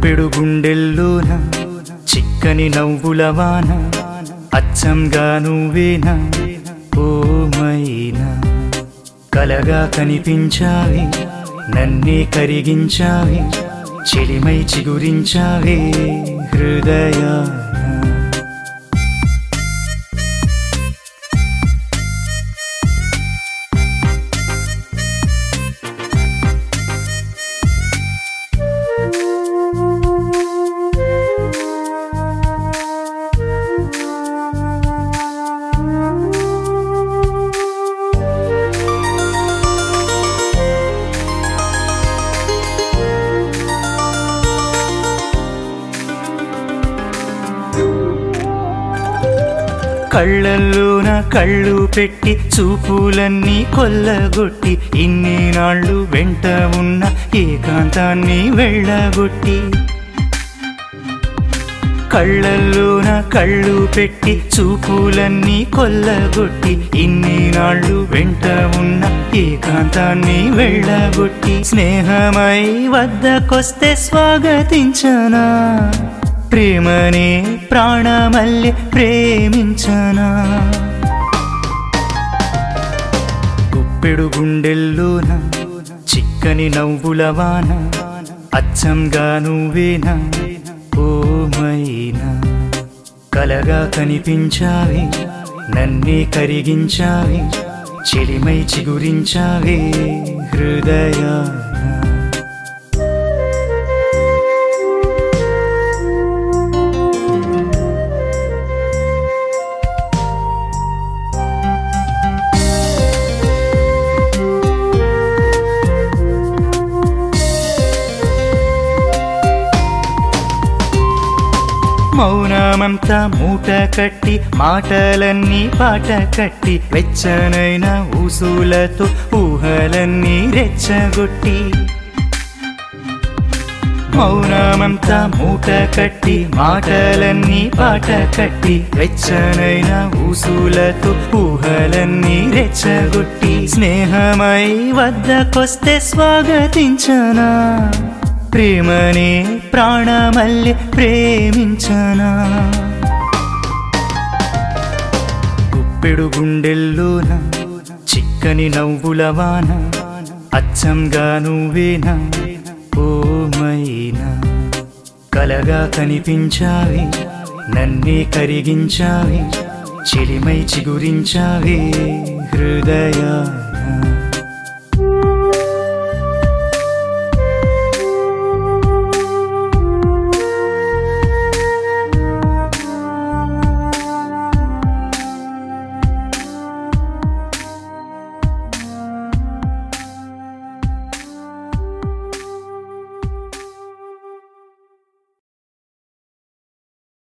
గుప్పెడు గుండెల్లోన చిక్కని నవ్వుల వాన అచ్చంగా నువ్వేనా ఓ మైనా కలగా కనిపించావే నన్నే కరిగించావే చెలిమై చిగురించావే హృదయాన కళ్ళల్లోన కళ్ళు పెట్టి చూపులన్నీ కొల్లగొట్టి ఇన్ని నాళ్ళు వెంట ఉన్న ఏకాంతాన్ని వెళ్ళగొట్టి కళ్ళల్లోన కళ్ళు పెట్టి చూపులన్నీ కొల్లగొట్టి ఇన్ని నాళ్ళు వెంట ఉన్న ఏకాంతాన్ని వెళ్ళగొట్టి స్నేహమై వద్దకొస్తే స్వాగతించనా ప్రేమనే ప్రాణమల్లి ప్రేమించనా గుప్పెడు గుండెల్లోన చిక్కని నవ్వుల వాన అచ్చంగా నువ్వేనా ఓ మైనా కలగా కనిపించావే నన్నే కరిగించావే చెలిమై చిగురించావే హృదయాన మౌనమంతా మూట కట్టి మాటలన్నీ పాట కట్టి వెచ్చనైన ఊసులతో ఊహలన్నీ రెచ్చగొట్టి మౌనమంతా మూట కట్టి మాటలన్నీ పాట కట్టి వెచ్చనైన ఊసులతో ఊహలన్నీ రెచ్చగొట్టి స్నేహమై వద్దకొస్తే స్వాగతించనా ప్రేమనే ప్రాణమల్లి ప్రేమించనా గుప్పెడు గుండెల్లోన చిక్కని నవ్వుల వాన అచ్చంగా నువ్వేనా ఓ మైనా కలగా కనిపించావే నన్నే కరిగించావే చెలిమై చిగురించావే హృదయాన